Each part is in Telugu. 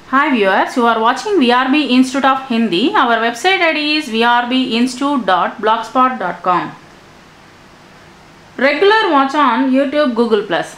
Hi viewers, you are watching VRB Institute of Hindi. Our website ID is vrbinstitute.blogspot.com. Regular watch on YouTube, Google Plus.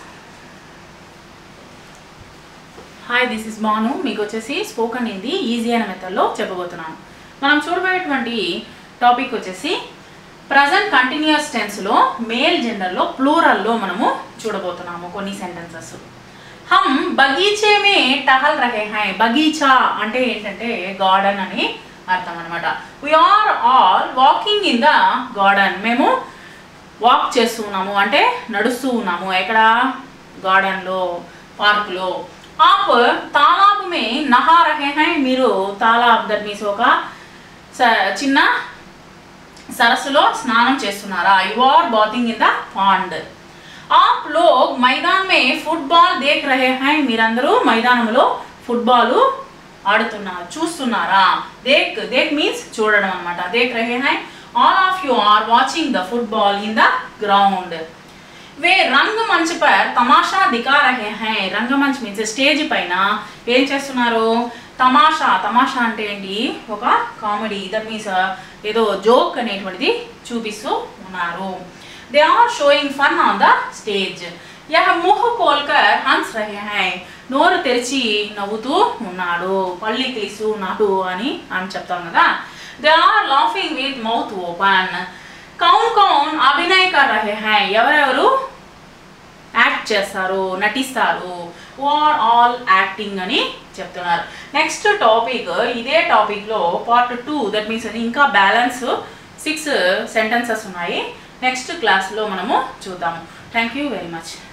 Hi this is Banu మీకు వచ్చేసి స్పోకన్ హిందీ ఈజీ అయిన మెథడ్లో చెప్పబోతున్నాను మనం చూడబోయేటువంటి టాపిక్ వచ్చేసి ప్రజెంట్ కంటిన్యూస్ టెన్స్లో మేల్ జెండర్లో ప్లూరల్లో మనము చూడబోతున్నాము కొన్ని సెంటెన్సెస్ హమ్ బగీచే మే టహల్ రహే హై బగీచా అంటే ఏంటంటే గార్డెన్ అని అర్థం అనమాట we are all walking in the garden మేము వాక్ చేస్తూ ఉన్నాము అంటే నడుస్తూ ఉన్నాము ఎక్కడ గార్డెన్లో పార్క్లో ఆప్ తాలాబ్ మే నహా రహే హై మీరు తాలాబ్ దట్ మీన్స్ ఒక స- చిన్న సరస్సులో స్నానం చేస్తున్నారా you are bathing in the pond ఆప్ లోగ్ మైదాన్ మే ఫుట్బాల్ దేఖ్ రహే హై మీరందరూ మైదానంలో ఫుట్బాల్ ఆడుతున్నారు చూస్తున్నారా దేక్ దేక్ మీన్స్ చూడడం అనమాట దేఖ్ రహే హై all of you are watching the football in the ground వే రంగమంచ్ పర్ తమాషా దికా రహే హై రంగమంచ్ మీన్స్ స్టేజ్ పైన ఏం చేస్తున్నారు తమాషా తమాషా అంటే ఏంటి ఒక కామెడీ దట్ మీన్స్ ఏదో జోక్ అనేటువంటిది చూపిస్తూ ఉన్నారు they are showing fun on the stage యహ ముహ్ కోల్కర్ హన్స్ రహే హై నోరు తెరిచి నవ్వుతూ ఉన్నాడు పళ్ళి తీస్తూ ఉన్నాడు అని అని చెప్తాం కదా they are laughing with mouth open కౌన్ కౌన్ అభినయ్ కర్ రహే హై ఎవరెవరు యాక్ట్ చేస్తారు నటిస్తారు ఆర్ ఆల్ యాక్టింగ్ అని చెప్తున్నారు నెక్స్ట్ టాపిక్ ఇదే టాపిక్లో పార్ట్ టూ దట్ మీన్స్ ఇంకా బ్యాలెన్స్ సిక్స్ సెంటెన్సెస్ ఉన్నాయి నెక్స్ట్ క్లాస్లో మనము చూద్దాము థ్యాంక్ యూ వెరీ మచ్